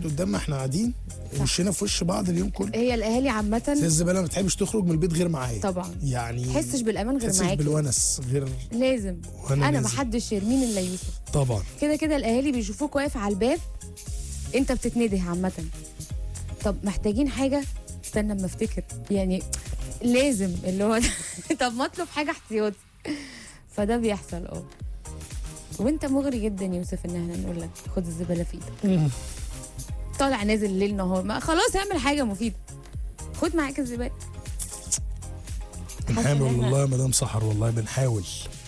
واحد قدام ما احنا قاعدين وشنا في وش بعض اليوم كله هي الاهالي زي عامه الزباله ما بتحبش تخرج من البيت غير معايا طبعا يعني تحسش بالامان غير تحسش معاكي بالونس غير لازم وأنا انا نازل. ما حدش يرميني الا يوسف طبعا كده كده الاهالي بيشوفوك واقف على الباب انت بتتنده عامه طب محتاجين حاجه استنى اما افتكر يعني لازم اللي هو طب ما اطلب حاجه احتياطي فده بيحصل اه وانت مغري جدا يوسف ان احنا نقول لك خد الزباله في ايدك طالع نازل ليل نهار ما خلاص اعمل حاجه مفيده خد معاك الزباله حاسة إن بنحاول إحنا- والله يا مدام سحر والله بنحاول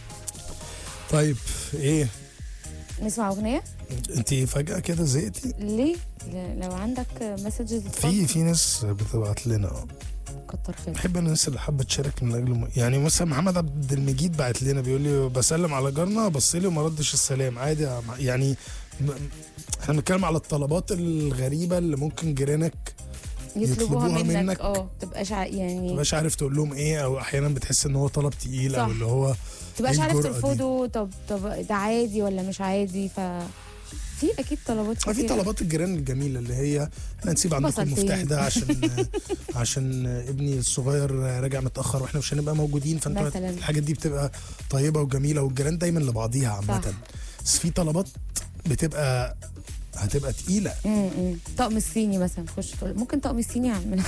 طيب ايه نسمع اغنيه انت فجأة كده زهقتي ليه ل- لو عندك مسجز في في ناس بتبعت لنا كتر خير بحب الناس اللي حابه تشارك من اجل م... يعني مثلا محمد عبد المجيد بعت لنا بيقول لي بسلم على جارنا بص لي وما ردش السلام عادي يا مع- يعني م- احنا بنتكلم على الطلبات الغريبه اللي ممكن جيرانك يطلبوها يطلبوها منك منك. اه تبقاش ع- يعني مبقاش عارف تقول لهم ايه او احيانا بتحس ان هو طلب تقيل او صح. اللي هو تبقاش إيه عارف الجرأة دي؟ ترفضه طب طب ده عادي ولا مش عادي ف في اكيد طلبات في كتير طلبات الجيران الجميله اللي هي احنا نسيب عندكم بصلتين. المفتاح ده عشان عشان ابني الصغير راجع متاخر واحنا مش هنبقى موجودين فانت مثلاً. الحاجات دي بتبقى طيبه وجميله والجيران دايما لبعضيها عامه صح. بس في طلبات بتبقى هتبقى تقيله امم طقم الصيني مثلا تخش تقول ممكن طقم الصيني عندنا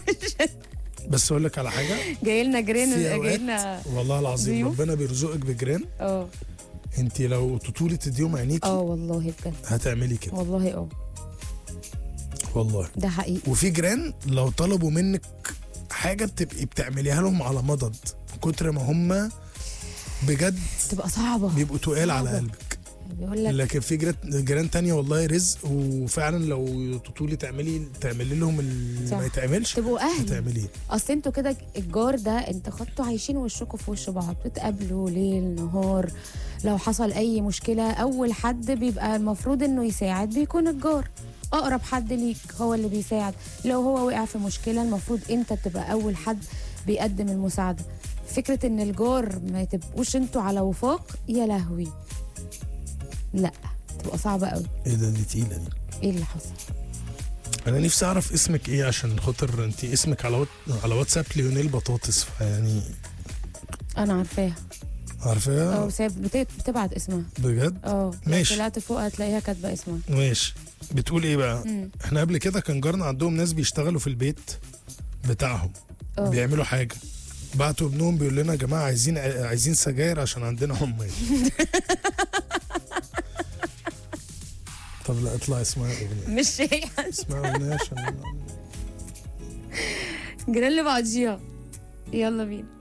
بس اقول لك على حاجه جاي لنا جرين في جاي اوقات لنا والله العظيم ضيوف. ربنا بيرزقك بجيران اه انت لو تطولي تديهم عينيكي اه والله بجد هتعملي كده والله اه والله ده حقيقي وفي جيران لو طلبوا منك حاجه بتبقي بتعمليها لهم على مضض من كتر ما هم بجد تبقى صعبه بيبقوا تقال على صعبة. قلبك بيقول لك لكن في جيران جيران تانية والله رزق وفعلا لو تطولي تعملي تعملي لهم اللي صح. ما يتعملش تبقوا اهل هتعمليه اصل انتوا كده الجار ده انت خدتوا عايشين وشكوا في وش بعض بتقابلوا ليل نهار لو حصل اي مشكله اول حد بيبقى المفروض انه يساعد بيكون الجار اقرب حد ليك هو اللي بيساعد لو هو وقع في مشكله المفروض انت تبقى اول حد بيقدم المساعده فكره ان الجار ما تبقوش انتوا على وفاق يا لهوي لا تبقى صعبه قوي ايه ده دي تقيله دي ايه اللي حصل انا نفسي اعرف اسمك ايه عشان خاطر انت اسمك على وات... على واتساب ليونيل بطاطس فيعني انا عارفاها اه عارفاها بس هي بت- بتبعت اسمها بجد اه لو ماشي. طلعت فوق هتلاقيها كاتبه اسمها ماشي بتقول ايه بقى مم. احنا قبل كده كان جارنا عندهم ناس بيشتغلوا في البيت بتاعهم اه بيعملوا حاجه بعتوا ابنهم بيقول لنا يا جماعه عايزين عايزين سجاير عشان عندنا عمال طب لا اطلع اسمها اغنيه مش هي اسمها اغنيه عشان جيران اللي بعضيها يلا بينا